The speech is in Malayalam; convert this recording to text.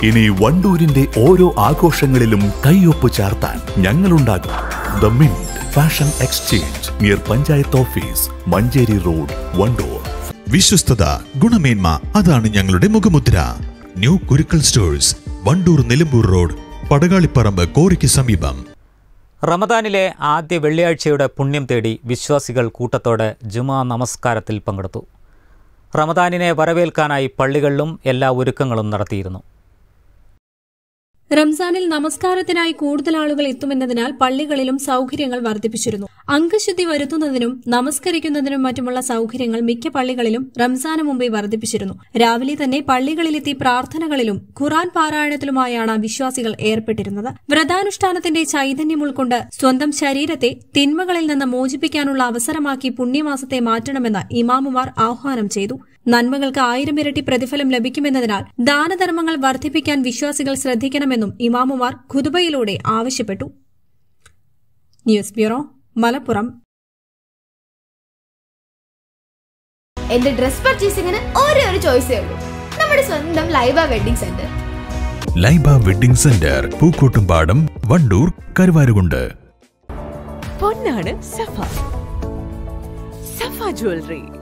ഇനി വണ്ടൂരിന്റെ ഓരോ ആഘോഷങ്ങളിലും കൈയൊപ്പ് ചാർത്താൻ ഞങ്ങളുണ്ടാകും the mint fashion exchange near panchayat office Manjeri road Wandoor വിശ്വസ്തത ഗുണമേന്മ അതാണ് ഞങ്ങളുടെ മുഖമുദ്ര new Kurukkal stores Wandoor Nilambur road Padakaliparamba കോറിക്ക് സമീപം റമദാനിലെ ആദ്യ വെള്ളിയാഴ്ചയുടെ പുണ്യം തേടി വിശ്വാസികൾ കൂട്ടത്തോടെ ജുമാ നമസ്കാരത്തിൽ പങ്കെടുത്തു റമദാനിനെ വരവേൽക്കാനായി പള്ളികളിലും എല്ലാ ഒരുക്കങ്ങളും നടത്തിയിരുന്നു റംസാനിൽ നമസ്കാരത്തിനായി കൂടുതൽ ആളുകൾ എത്തുമെന്നതിനാൽ പള്ളികളിലും സൗകര്യങ്ങൾ വർദ്ധിപ്പിച്ചിരുന്നു അംഗശുദ്ധി വരുത്തുന്നതിനും നമസ്കരിക്കുന്നതിനും മറ്റുമുള്ള സൗകര്യങ്ങൾ മിക്ക പള്ളികളിലും റംസാന് മുമ്പേ വർദ്ധിപ്പിച്ചിരുന്നു രാവിലെ തന്നെ പള്ളികളിലെത്തി പ്രാർത്ഥനകളിലും ഖുറാൻ പാരായണത്തിലുമായാണ് വിശ്വാസികൾ ഏർപ്പെട്ടിരുന്നത് വ്രതാനുഷ്ഠാനത്തിന്റെ ചൈതന്യം ഉൾക്കൊണ്ട് സ്വന്തം ശരീരത്തെ തിന്മകളിൽ നിന്ന് മോചിപ്പിക്കാനുള്ള അവസരമാക്കി പുണ്യമാസത്തെ മാറ്റണമെന്ന് ഇമാമുമാർ ആഹ്വാനം ചെയ്തു നന്മകൾക്ക് ആയിരം ഇരട്ടി പ്രതിഫലം ലഭിക്കുമെന്നതിനാൽ ദാനധർമ്മങ്ങൾ വർദ്ധിപ്പിക്കാൻ വിശ്വാസികൾ ശ്രദ്ധിക്കണമെന്നും ഇമാമുമാർ ഖുതുബയിലൂടെ ആവശ്യപ്പെട്ടു ന്യൂസ് ബ്യൂറോ മലപ്പുറം എന്റെ ഡ്രസ് പർച്ചേസിംഗിന് ഒരേ ഒരു ചോയ്സേ ഉള്ളൂ നമ്മുടെ സ്വന്തം Laiba wedding centre Laiba wedding centre Pookkottumpadam Wandoor Karuvarakundu പൊന്നാണ് സഫ സഫ ജ്വല്ലറി